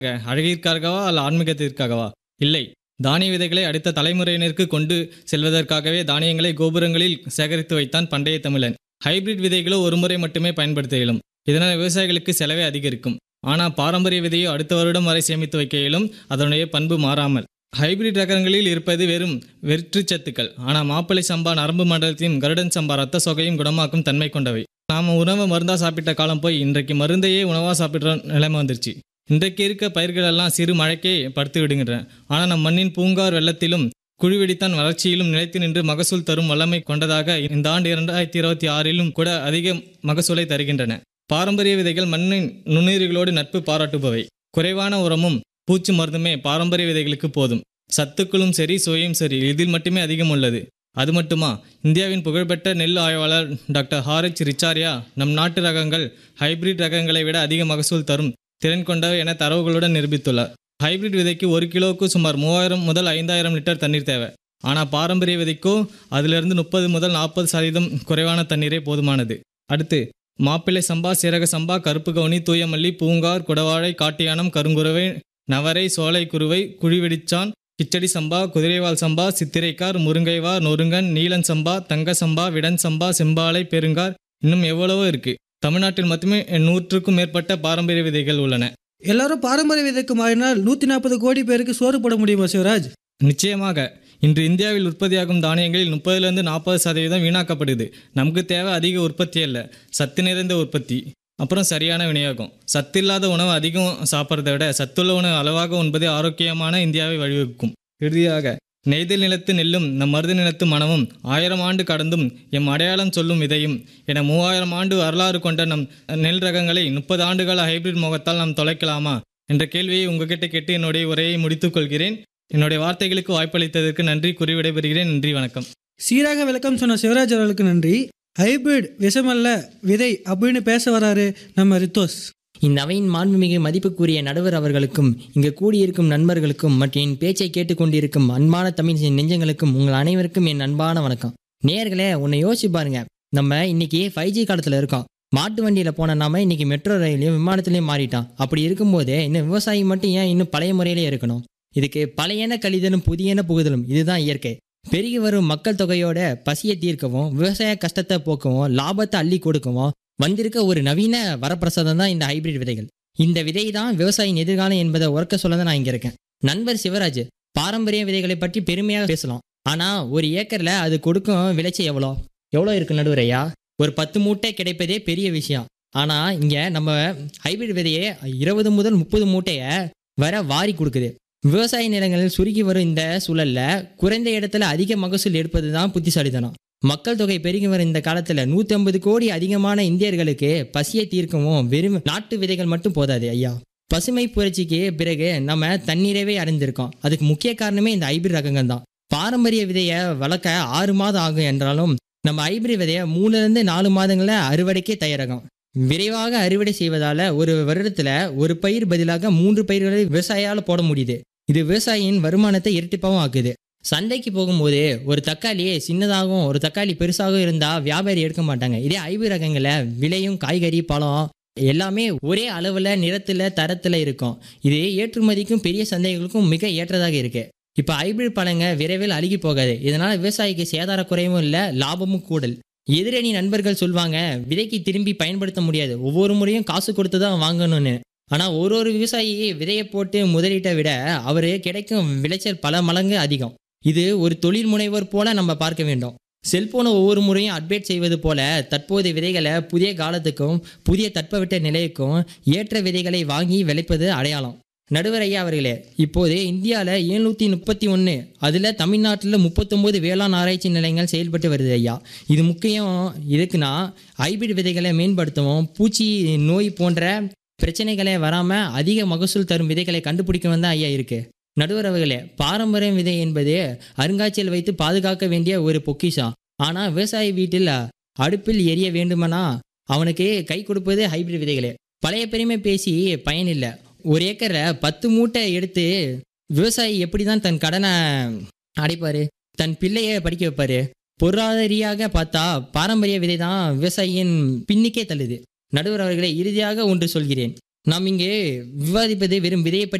அழகிற்காகவா அல்ல ஆன்மீகத்திற்காகவா இல்லை தானிய விதைகளை அடுத்த தலைமுறையினருக்கு கொண்டு செல்வதற்காகவே தானியங்களை கோபுரங்களில் சேகரித்து வைத்தான் பண்டைய தமிழன் ஹைபிரிட் விதைகளோ ஒரு முறை மட்டுமே பயன்படுத்த இயலும் இதனால் விவசாயிகளுக்கு செலவே அதிகரிக்கும் ஆனால் பாரம்பரிய விதையோ அடுத்த வருடம் வரை சேமித்து வைக்க இயலும் அதனுடைய பண்பு மாறாமல் ஹைபிரிட் ரகங்களில் இருப்பது வெறும் வெற்றுச்சத்துக்கள் ஆனால் மாப்பிள்ளை சம்பா நரம்பு மண்டலத்தையும் கருடன் சம்பா ரத்த சொகையும் குணமாக்கும் தன்மை கொண்டவை நாம உணவை மருந்தா சாப்பிட்ட காலம் போய் இன்றைக்கு மருந்தையே உணவா சாப்பிட்ற நிலைமை வந்துருச்சு இன்றைக்கு இருக்க பயிர்கள் எல்லாம் சிறு மழைக்கே படுத்து விடுகின்றன ஆனால் நம் மண்ணின் பூங்கார் வெள்ளத்திலும் குழிவெடித்தான் வளர்ச்சியிலும் நிலைத்து நின்று மகசூல் தரும் வல்லமை கொண்டதாக இந்த ஆண்டு இரண்டாயிரத்தி இருபத்தி ஆறிலும் கூட அதிக மகசூலை தருகின்றன பாரம்பரிய விதைகள் மண்ணின் நுண்ணுயிர்களோடு நட்பு பாராட்டுபவை குறைவான உரமும் பூச்சி மருந்துமே பாரம்பரிய விதைகளுக்கு போதும் சத்துக்களும் சரி சுவையும் சரி இதில் மட்டுமே அதிகம் உள்ளது அது மட்டுமா இந்தியாவின் புகழ்பெற்ற நெல் ஆய்வாளர் டாக்டர் ஹாரிச் ரிச்சாரியா நம் நாட்டு ரகங்கள் ஹைபிரிட் ரகங்களை விட அதிக மகசூல் தரும் திறன் கொண்டவை என தரவுகளுடன் நிரூபித்துள்ளார் ஹைபிரிட் விதைக்கு ஒரு கிலோவுக்கு சுமார் மூவாயிரம் முதல் ஐந்தாயிரம் லிட்டர் தண்ணீர் தேவை ஆனால் பாரம்பரிய விதைக்கோ அதிலிருந்து முப்பது முதல் நாற்பது சதவீதம் குறைவான தண்ணீரே போதுமானது அடுத்து மாப்பிள்ளை சம்பா சீரக சம்பா கருப்பு கவுனி தூயமல்லி பூங்கார் குடவாழை காட்டியானம் கருங்குருவை நவரை சோலை குருவை குழிவெடிச்சான் கிச்சடி சம்பா குதிரைவால் சம்பா சித்திரைக்கார் முருங்கைவார் நொறுங்கன் நீலன் சம்பா தங்க சம்பா விடன் சம்பா செம்பாலை பெருங்கார் இன்னும் எவ்வளவோ இருக்கு தமிழ்நாட்டில் மட்டுமே நூற்றுக்கும் மேற்பட்ட பாரம்பரிய விதைகள் உள்ளன எல்லாரும் பாரம்பரிய விதைக்கு மாறினால் நூற்றி நாற்பது கோடி பேருக்கு சோறு போட முடியுமா சிவராஜ் நிச்சயமாக இன்று இந்தியாவில் உற்பத்தியாகும் தானியங்களில் முப்பதுலேருந்து நாற்பது சதவீதம் வீணாக்கப்படுது நமக்கு தேவை அதிக உற்பத்தி அல்ல சத்து நிறைந்த உற்பத்தி அப்புறம் சரியான விநியோகம் சத்தில்லாத உணவு அதிகம் சாப்பிட்றதை விட சத்துள்ள உணவு அளவாக உண்பதே ஆரோக்கியமான இந்தியாவை வழிவகுக்கும் இறுதியாக நெய்தல் நிலத்து நெல்லும் நம் மருது நிலத்து மனமும் ஆயிரம் ஆண்டு கடந்தும் எம் அடையாளம் சொல்லும் விதையும் என மூவாயிரம் ஆண்டு வரலாறு கொண்ட நம் நெல் ரகங்களை முப்பது ஆண்டுகால ஹைபிரிட் முகத்தால் நாம் தொலைக்கலாமா என்ற கேள்வியை உங்ககிட்ட கேட்டு என்னுடைய உரையை முடித்துக் கொள்கிறேன் என்னுடைய வார்த்தைகளுக்கு வாய்ப்பளித்ததற்கு நன்றி கூறி விடைபெறுகிறேன் நன்றி வணக்கம் சீராக விளக்கம் சொன்ன சிவராஜ் அவர்களுக்கு நன்றி ஹைபிரிட் விஷமல்ல விதை அப்படின்னு பேச வராரு நம்ம ரித்தோஸ் இந்த அவையின் மாண்புமிகு மதிப்புக்குரிய நடுவர் அவர்களுக்கும் இங்கு கூடியிருக்கும் நண்பர்களுக்கும் மற்றும் என் பேச்சை கேட்டுக்கொண்டிருக்கும் அன்பான தமிழ் நெஞ்சங்களுக்கும் உங்கள் அனைவருக்கும் என் அன்பான வணக்கம் நேர்களே உன்னை யோசிச்சு பாருங்க நம்ம இன்னைக்கு ஃபைவ் ஜி காலத்தில் இருக்கோம் மாட்டு வண்டியில் போன நாம இன்னைக்கு மெட்ரோ ரயிலையும் விமானத்துலையும் மாறிட்டோம் அப்படி இருக்கும்போதே இன்னும் விவசாயி மட்டும் ஏன் இன்னும் பழைய முறையிலே இருக்கணும் இதுக்கு பழையன கழிதலும் புதியன புகுதலும் இதுதான் இயற்கை பெருகி வரும் மக்கள் தொகையோட பசியை தீர்க்கவும் விவசாய கஷ்டத்தை போக்கவும் லாபத்தை அள்ளி கொடுக்கவும் வந்திருக்க ஒரு நவீன வரப்பிரசாதம் தான் இந்த ஹைபிரிட் விதைகள் இந்த விதை தான் விவசாயியின் எதிர்காலம் என்பதை உறக்க சொல்ல தான் நான் இங்கே இருக்கேன் நண்பர் சிவராஜ் பாரம்பரிய விதைகளை பற்றி பெருமையாக பேசலாம் ஆனால் ஒரு ஏக்கரில் அது கொடுக்கும் விளைச்சல் எவ்வளோ எவ்வளோ இருக்கு நடுவரையா ஒரு பத்து மூட்டை கிடைப்பதே பெரிய விஷயம் ஆனால் இங்கே நம்ம ஹைபிரிட் விதையை இருபது முதல் முப்பது மூட்டையை வர வாரி கொடுக்குது விவசாய நிலங்களில் சுருக்கி வரும் இந்த சூழல்ல குறைந்த இடத்துல அதிக மகசூல் எடுப்பது தான் புத்திசாலித்தனம் மக்கள் தொகை பெருகி வரும் இந்த காலத்துல நூத்தி ஐம்பது கோடி அதிகமான இந்தியர்களுக்கு பசியை தீர்க்கவும் வெறும் நாட்டு விதைகள் மட்டும் போதாது ஐயா பசுமை புரட்சிக்கு பிறகு நம்ம தண்ணீரவே அடைந்திருக்கோம் அதுக்கு முக்கிய காரணமே இந்த ஹைபிரிட் ரகங்கள் தான் பாரம்பரிய விதையை வளர்க்க ஆறு மாதம் ஆகும் என்றாலும் நம்ம ஹைபிரிட் விதையை மூணுல இருந்து நாலு மாதங்கள்ல அறுவடைக்கே தயாராகும் விரைவாக அறுவடை செய்வதால ஒரு வருடத்துல ஒரு பயிர் பதிலாக மூன்று பயிர்களை விவசாயியால போட முடியுது இது விவசாயியின் வருமானத்தை இரட்டிப்பாகவும் ஆக்குது சந்தைக்கு போகும்போது ஒரு தக்காளி சின்னதாகவும் ஒரு தக்காளி பெருசாகவும் இருந்தால் வியாபாரி எடுக்க மாட்டாங்க இதே ஐவு ரகங்களை விலையும் காய்கறி பழம் எல்லாமே ஒரே அளவில் நிறத்தில் தரத்தில் இருக்கும் இது ஏற்றுமதிக்கும் பெரிய சந்தைகளுக்கும் மிக ஏற்றதாக இருக்கு இப்போ ஹைபிரிட் பழங்க விரைவில் அழுகி போகாது இதனால விவசாயிக்கு சேதார குறைவும் இல்லை லாபமும் கூடல் எதிரணி நண்பர்கள் சொல்லுவாங்க விதைக்கு திரும்பி பயன்படுத்த முடியாது ஒவ்வொரு முறையும் காசு கொடுத்து தான் வாங்கணும்னு ஆனால் ஒரு ஒரு விவசாயி விதையை போட்டு முதலீட்டை விட அவர் கிடைக்கும் விளைச்சல் பல மடங்கு அதிகம் இது ஒரு தொழில் முனைவோர் போல நம்ம பார்க்க வேண்டும் செல்போனை ஒவ்வொரு முறையும் அப்டேட் செய்வது போல தற்போதைய விதைகளை புதிய காலத்துக்கும் புதிய தட்பவெட்ட நிலைக்கும் ஏற்ற விதைகளை வாங்கி விளைப்பது அடையாளம் நடுவர் ஐயா அவர்களே இப்போது இந்தியாவில் எழுநூற்றி முப்பத்தி ஒன்று அதில் தமிழ்நாட்டில் முப்பத்தொம்போது வேளாண் ஆராய்ச்சி நிலையங்கள் செயல்பட்டு வருது ஐயா இது முக்கியம் இதுக்குன்னா ஹைபிரிட் விதைகளை மேம்படுத்தவும் பூச்சி நோய் போன்ற பிரச்சனைகளே வராமல் அதிக மகசூல் தரும் விதைகளை கண்டுபிடிக்கவும் தான் ஐயா இருக்கு நடுவர் அவர்களே பாரம்பரிய விதை என்பது அருங்காட்சியில் வைத்து பாதுகாக்க வேண்டிய ஒரு பொக்கிஷம் ஆனால் விவசாய வீட்டில் அடுப்பில் எரிய வேண்டுமானா அவனுக்கு கை கொடுப்பது ஹைபிரிட் விதைகளே பழைய பெருமை பேசி பயனில்லை ஒரு ஏக்கரில் பத்து மூட்டை எடுத்து விவசாயி எப்படி தான் தன் கடனை அடைப்பார் தன் பிள்ளையை படிக்க வைப்பார் பொருளாதார ரீதியாக பார்த்தா பாரம்பரிய விதை தான் விவசாயியின் பின்னுக்கே தள்ளுது நடுவர் அவர்களே இறுதியாக ஒன்று சொல்கிறேன் நாம் இங்கே விவாதிப்பது வெறும் விதையை பற்றி